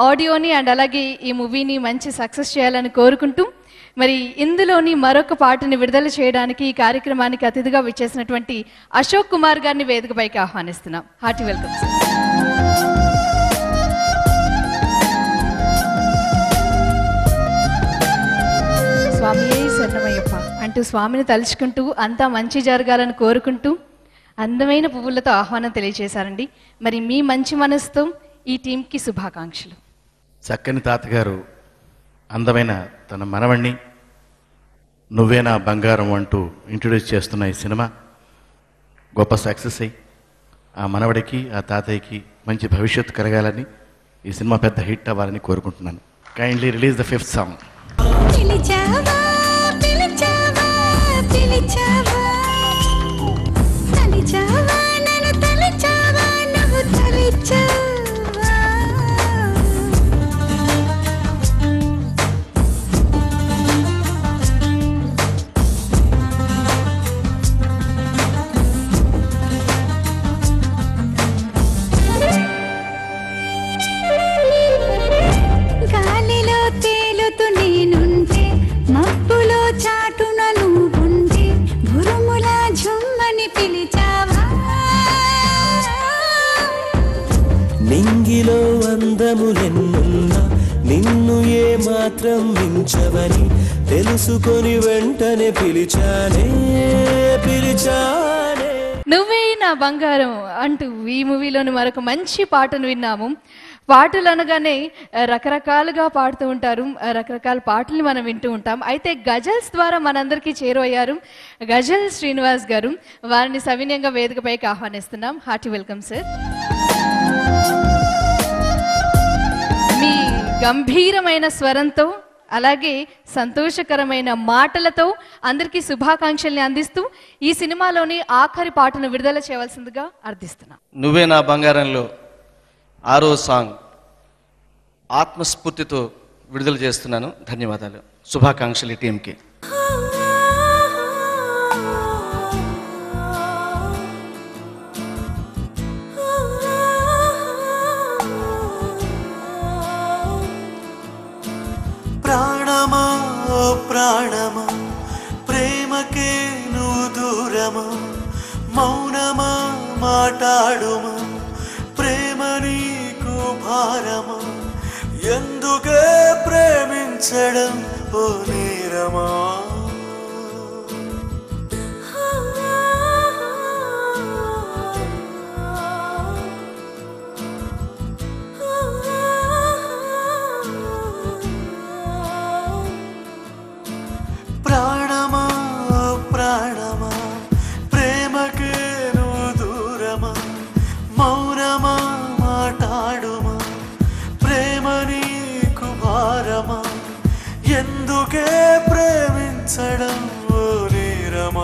ఆడియోని and అలాగే ఈ మూవీని మంచి సక్సెస్ చేయాలని కోరుకుంటూ మరి ఇందులోని మరొక పాటని విడుదల చేయడానికి ఈ కార్యక్రమానికి అతిథిగా విచ్చేసినటువంటి అశోక్ కుమార్ గారిని వేదికపైకి ఆహ్వానిస్తున్నాం హార్టీ వెల్కమ్ సార్ స్వామి శరణమయ్యప్ప అంటూ స్వామిని తలుచుకుంటూ అంతా మంచి జరగాలని కోరుకుంటూ అందమైన పువ్వులతో ఆహ్వానం తెలియజేశారండి మరి మీ మంచి మనసుతో ఈ టీంకి శుభాకాంక్షలు చక్కని తాతగారు అందమైన తన మనవణ్ణి నువ్వే నా బంగారం అంటూ ఇంట్రొడ్యూస్ చేస్తున్న ఈ సినిమా గొప్ప సక్సెస్ అయ్యి ఆ మనవడికి ఆ తాతయ్యకి మంచి భవిష్యత్తు కలగాలని ఈ సినిమా పెద్ద హిట్ అవ్వాలని కోరుకుంటున్నాను kindly release the fifth song పిలిచావా పిలిచావా పిలిచావా తలిచావా నన్ను తలిచావా నువ్వు తలిచావా గాలిలో తేలుతూ నేనుంటే మబ్బులో చాటున నువ్వుంటే గురుముల ఝుమ్మని పిలిచావా నింగిలో అందములెన్నున్నా నిన్ను ఏ మాత్రం మించవని తెలుసుకొని వెంటనే పిలిచానే పిలిచానే నువ్వే నా బంగారం అంటూ ఈ మూవీలోని మరొక మంచి పాటను విన్నాము పాటలు అనగానే ఆ, రకరకాలుగా పాడుతూ ఉంటారు ఆ, రకరకాల పాటలు మనం వింటూ ఉంటాం అయితే గజల్స్ ద్వారా మనందరికీ చేరువయ్యారు గజల్ శ్రీనివాస్ గారు వారిని సవినయంగా వేదికపైకి ఆహ్వానిస్తున్నాం హార్టీ వెల్కమ్ సార్ మీ గంభీరమైన స్వరంతో అలాగే సంతోషకరమైన మాటలతో అందరికీ శుభాకాంక్షల్ని అందిస్తూ ఈ సినిమాలోని ఆఖరి పాటను విడుదల చేయవలసిందిగా అర్థిస్తున్నాం నువ్వే నా బంగారంలో ఆరో సాంగ్ ఆత్మస్ఫూర్తితో విడుదల చేస్తున్నాను ధన్యవాదాలు శుభాకాంక్షలు ఈ టీంకి ప్రాణమా ఓ ప్రాణమా ప్రేమకే నువ్వు దూరమా మౌనమా మాట్లాడుమా ప్రేమ నీకు భారమా ఎందుకే ప్రేమించడం ఓ నేరమా ప్రాణమా ఓ ప్రాణమా ప్రేమకే నువ్వు దూరమా మౌనమా మాట్లాడుమా ప్రేమ నీకు భారమా ఎందుకే ప్రేమించడం ఓ నేరమా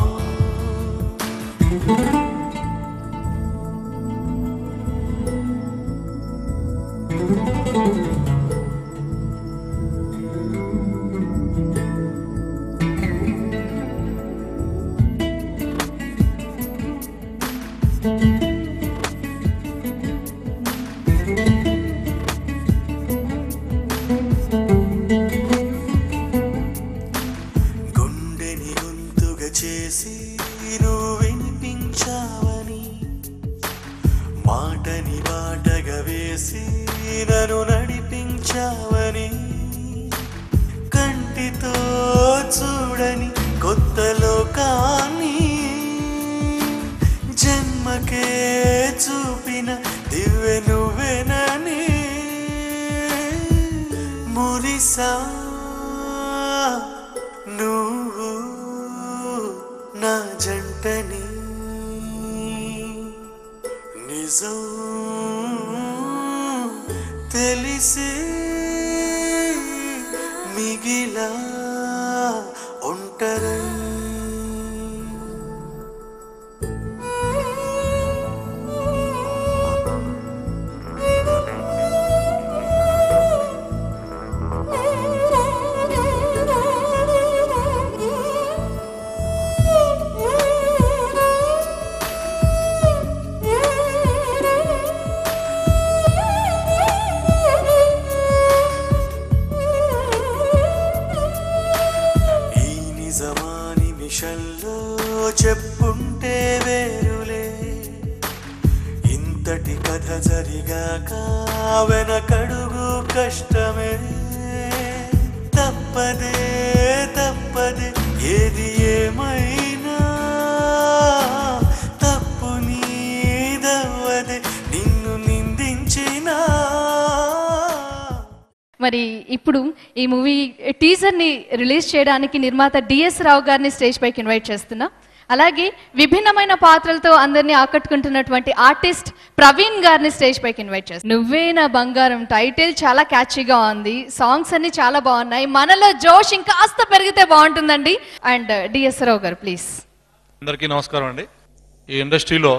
గుండెని గొంతుగా చేసి నువ్వు వినిపించావని మాటని బాటగా వేసి నన్ను నడిపించావని కంటితో చూడని కొత్త లోకాన్ని జన్మకే చూపిన దివ్య నువ్వెనని మురిసా నువ్వు నా జంటని నిజం తెలిసి మిగిలా ఒంటరై ఆ నిమిషంలో చెప్పుంటే వేరులే ఇంతటి కథ జరిగాక వెనకడుగు కష్టమే తప్పదే తప్పదే ఏది ఏమైనా తప్పు నీదవ్వదే నిన్ను నిందించినా మరి ఇప్పుడు ఈ మూవీ టీజర్ని రిలీజ్ చేయడానికి నిర్మాత డిఎస్ రావు గారిని స్టేజ్ పైకి ఇన్వైట్ చేస్తున్నా అలాగే విభిన్నమైన పాత్రలతో అందరినీ ఆకట్టుకుంటున్నటువంటి ఆర్టిస్ట్ ప్రవీణ్ గారిని స్టేజ్ పైకి ఇన్వైట్ చేస్తాను నువ్వే నా బంగారం టైటిల్ చాలా క్యాచీగా ఉంది సాంగ్స్ అన్ని చాలా బాగున్నాయి మనలో జోష్ ఇంకాస్త పెరిగితే బాగుంటుందండి అండ్ డిఎస్ రావు గారు ప్లీజ్ అందరికీ నమస్కారం అండి ఈ ఇండస్ట్రీలో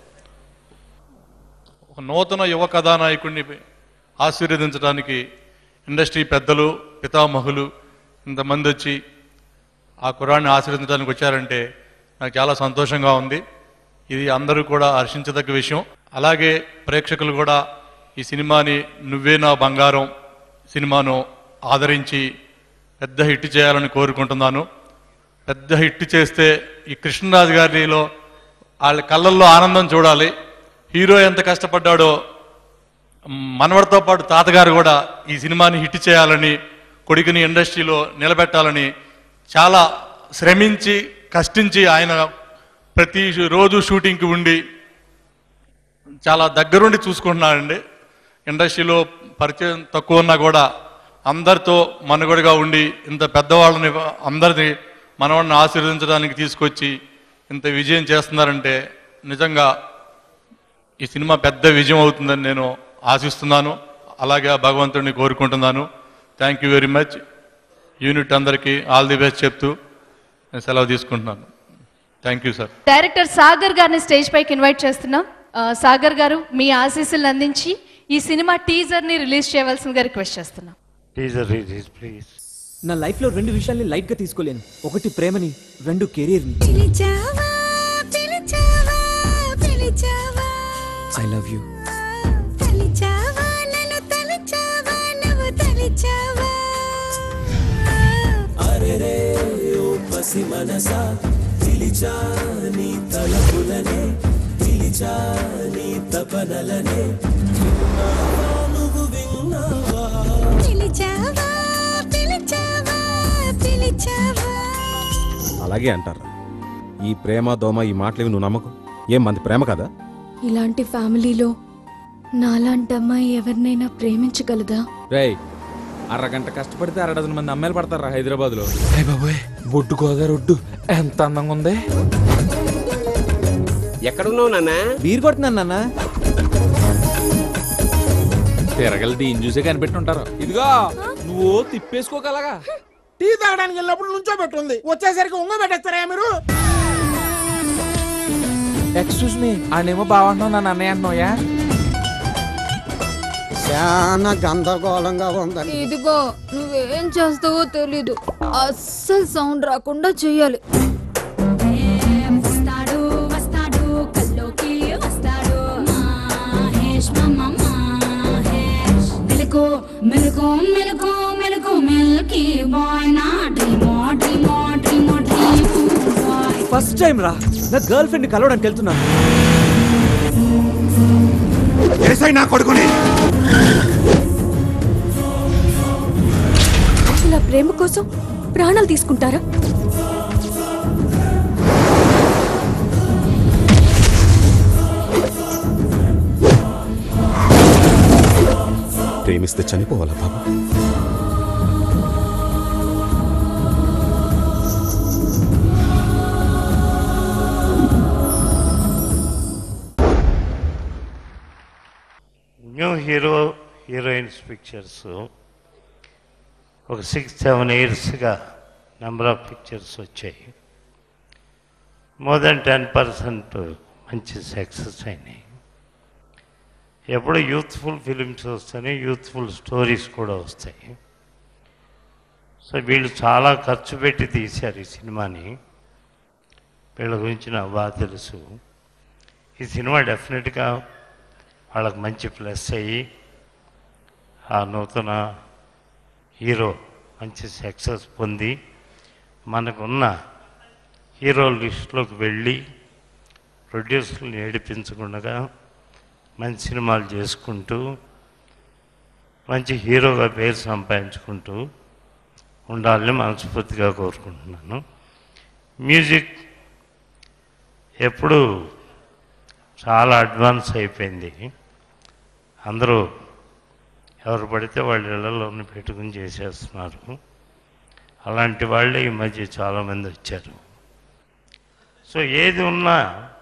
ఒక నూతన యువ కథానాయకుడిని ఆశీర్వదించడానికి ఇండస్ట్రీ పెద్దలు పితామహులు ఇంతమంది వచ్చి ఆ కురాన్ని ఆశీర్వదించడానికి వచ్చారంటే నాకు చాలా సంతోషంగా ఉంది ఇది అందరూ కూడా హర్షించదగ్గ విషయం అలాగే ప్రేక్షకులు కూడా ఈ సినిమాని నువ్వే నా బంగారం సినిమాను ఆదరించి పెద్ద హిట్ చేయాలని కోరుకుంటున్నాను పెద్ద హిట్ చేస్తే ఈ కృష్ణరాజు గారిలో వాళ్ళ కళ్ళల్లో ఆనందం చూడాలి హీరో ఎంత కష్టపడ్డాడో మనవడితో పాటు తాతగారు కూడా ఈ సినిమాని హిట్ చేయాలని కొడుకుని ఇండస్ట్రీలో నిలబెట్టాలని చాలా శ్రమించి కష్టించి ఆయన ప్రతి రోజు షూటింగ్కి ఉండి చాలా దగ్గరుండి చూసుకుంటున్నాడండి ఇండస్ట్రీలో పరిచయం తక్కువ ఉన్నా కూడా అందరితో మనుగడగా ఉండి ఇంత పెద్దవాళ్ళని అందరిని మనవాడిని ఆశీర్వదించడానికి తీసుకొచ్చి ఇంత విజయం చేస్తున్నారంటే నిజంగా ఈ సినిమా పెద్ద విజయం అవుతుందని నేను ఆశిస్తున్నాను అలాగే ఆ భగవంతుడిని కోరుకుంటున్నాను thank you very much unit అందరికీ ఆల్ ది బెస్ట్ చెప్తూ నేను సెలవు తీసుకుంటున్నాను thank you sir director Sagar గారిని స్టేజ్ పైకి ఇన్వైట్ చేస్తున్నాం ఆ, సాగర్ గారు మీ ఆశీస్సులు అందించి ఈ సినిమా టీజర్ని రిలీజ్ చేయవలసిందిగా రిక్వెస్ట్ చేస్తున్నాం టీజర్ రిలీజ్ ప్లీజ్ నా లైఫ్లో రెండు విషయాల్ని లైట్గా తీసుకోలేను ఒకటి ప్రేమని రెండు కెరీర్ని పిలిచావా పిలిచావా పిలిచావా ఐ లవ్ యూ తలిచావా నన్ను తలిచావా నువ్వు తలిచావా పిలిచావా పిలిచావా పిలిచావా అలాగే అంటారు ఈ ప్రేమ దోమ ఈ మాటలేవి నువ్వు నమ్మకు ఏం మంది ప్రేమ కదా ఇలాంటి ఫ్యామిలీలో నాలాంటి అమ్మాయి ఎవరినైనా ప్రేమించగలదా రేయ్ అరగంట కష్టపడితే అర డజన్ మంది అమ్మాయిలు పడతారా హైదరాబాద్ లో బాబోయ్ బొడ్డు గోదావరి ఒడ్డు ఎంత అందంగా ఉంది ఎక్కడున్నావు నాన్న బీర్ కొడుతున్నాను నాన్న తిరగలి దీని చూసే కనిపెట్టుంటారు ఇదిగో నువ్వు తిప్పేసుకోగలగా టీ తాగడానికి వెళ్ళినప్పుడు నుంచో పెట్టుంది వచ్చేసరికి ఉంగ పెట్టేస్తారా మీరు ఎక్స్క్యూజ్ మీ ఆడేమో బాగుంటున్నావు నన్ను అన్నయ్య అంటున్నాయా చాలా గందరగోళంగా ఉందండి ఇదిగో నువ్వేం చేస్తావో తెలీదు అస్సలు సౌండ్ రాకుండా చెయ్యాలి వస్తాడు వస్తాడు కల్లోకి వస్తాడు మహేష్ మమ్మ మహేష్ మెలకు మెలకు మెలకు మెలకు మిల్కీ బాయ్ నా డ్రీమో డ్రీమో డ్రీమో డ్రీమ్ బాయ్ ఫస్ట్ టైం రా నా గర్ల్ ఫ్రెండ్ కలవడానికి వెళ్తున్నాను నా కొడుకుని అసలు ఆ ప్రేమ కోసం ప్రాణాలు తీసుకుంటారా ప్రేమిస్తే చనిపోవాలా బాబు న్యూ హీరో హీరోయిన్స్ పిక్చర్స్ ఒక సిక్స్ సెవెన్ ఇయర్స్గా నెంబర్ ఆఫ్ పిక్చర్స్ వచ్చాయి మోర్ దెన్ టెన్ పర్సెంట్ మంచి సక్సెస్ అయినాయి ఎప్పుడు యూత్ఫుల్ ఫిలిమ్స్ వస్తాయి యూత్ఫుల్ స్టోరీస్ కూడా వస్తాయి సో వీళ్ళు చాలా ఖర్చు పెట్టి తీశారు ఈ సినిమాని వీళ్ళ గురించి నాకు బాగా తెలుసు ఈ సినిమా డెఫినెట్గా వాళ్ళకి మంచి ప్లస్ అయ్యి ఆ నూతన హీరో మంచి సక్సెస్ పొంది మనకున్న హీరో లిస్టులోకి వెళ్ళి ప్రొడ్యూసర్ని ఏడిపించకుండా మంచి సినిమాలు చేసుకుంటూ మంచి హీరోగా పేరు సంపాదించుకుంటూ ఉండాలని మనస్ఫూర్తిగా కోరుకుంటున్నాను మ్యూజిక్ ఎప్పుడు చాలా అడ్వాన్స్ అయిపోయింది అందరూ ఎవరు పడితే వాళ్ళ ఇళ్లలోనే పెట్టుకుని చేసేస్తున్నారు అలాంటి వాళ్ళే ఈ మధ్య చాలామంది వచ్చారు సో ఏది ఉన్నా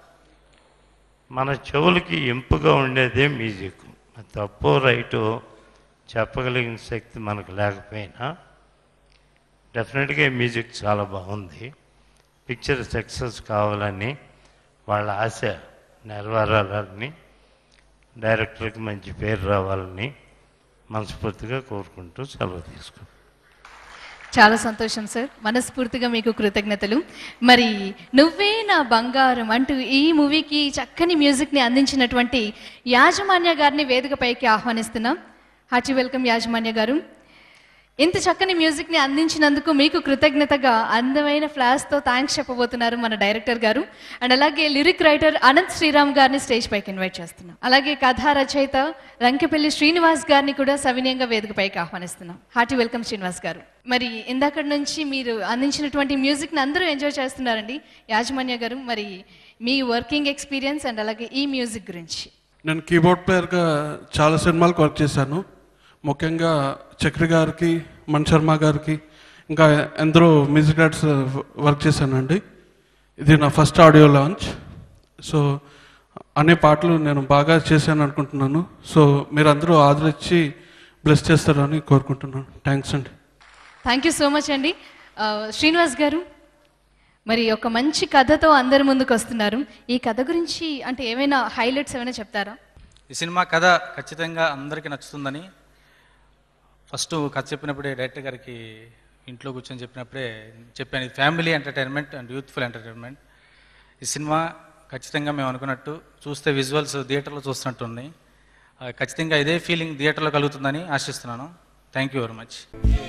మన చెవులకి ఎంపుగా ఉండేదే మ్యూజిక్ అది తప్పో రైటో చెప్పగలిగిన శక్తి మనకు లేకపోయినా డెఫినెట్గా ఈ మ్యూజిక్ చాలా బాగుంది పిక్చర్ సక్సెస్ కావాలని వాళ్ళ ఆశ నెరవేరాలని డైరెక్టర్కి మంచి పేరు రావాలని మనస్ఫూర్తిగా కోరుకుంటూ సెలవు తీసుకుంటాం చాలా సంతోషం సార్ మనస్ఫూర్తిగా మీకు కృతజ్ఞతలు మరి నువ్వే నా బంగారం అంటూ ఈ మూవీకి చక్కని మ్యూజిక్ని అందించినటువంటి యాజమాన్య గారిని వేదికపైకి ఆహ్వానిస్తున్నాం హార్టీ వెల్కమ్ యాజమాన్య గారు ఇంత చక్కని మ్యూజిక్ని అందించినందుకు మీకు కృతజ్ఞతగా అందమైన ఫ్లాష్తో థ్యాంక్స్ చెప్పబోతున్నారు మన డైరెక్టర్ గారు అండ్ అలాగే లిరిక్ రైటర్ అనంత్ శ్రీరామ్ గారిని స్టేజ్ పైకి ఇన్వైట్ చేస్తున్నాం అలాగే కథా రచయిత రంకెపల్లి శ్రీనివాస్ గారిని కూడా సవినయంగా వేదికపైకి ఆహ్వానిస్తున్నాం హార్టీ వెల్కమ్ శ్రీనివాస్ గారు మరి ఇందాక నుంచి మీరు అందించినటువంటి మ్యూజిక్ని అందరూ ఎంజాయ్ చేస్తున్నారండి యాజమాన్య గారు మరి మీ వర్కింగ్ ఎక్స్పీరియన్స్ అండ్ అలాగే ఈ మ్యూజిక్ గురించి నేను కీబోర్డ్ ప్లేయర్గా చాలా సినిమాలకు వర్క్ చేశాను ముఖ్యంగా చక్రి గారికి మణ్ శర్మ గారికి ఇంకా ఎందరో మ్యూజిక్ డైరెక్టర్స్ వర్క్ చేశానండి ఇది నా ఫస్ట్ ఆడియో లాంచ్ సో అనే పాటలు నేను బాగా చేశాను అనుకుంటున్నాను సో మీరందరూ ఆదరించి బ్లెస్ చేస్తారని కోరుకుంటున్నాను థ్యాంక్స్ అండి థ్యాంక్ యూ సో మచ్ అండి ఆ, శ్రీనివాస్ గారు మరి ఒక మంచి కథతో అందరి ముందుకు వస్తున్నారు ఈ కథ గురించి అంటే ఏమైనా హైలైట్స్ ఏమైనా చెప్తారా ఈ సినిమా కథ ఖచ్చితంగా అందరికీ నచ్చుతుందని ఫస్ట్ కథ చెప్పినప్పుడే డైరెక్టర్ గారికి ఇంట్లో కూర్చొని చెప్పినప్పుడే చెప్పాను ఇది family entertainment and youthful entertainment ఈ సినిమా ఖచ్చితంగా మేము అనుకున్నట్టు చూస్తే విజువల్స్ థియేటర్లో చూస్తున్నట్టు ఉన్నాయి ఆ, ఖచ్చితంగా ఇదే ఫీలింగ్ థియేటర్లో కలుగుతుందని ఆశిస్తున్నాను థ్యాంక్ యూ వెరీ మచ్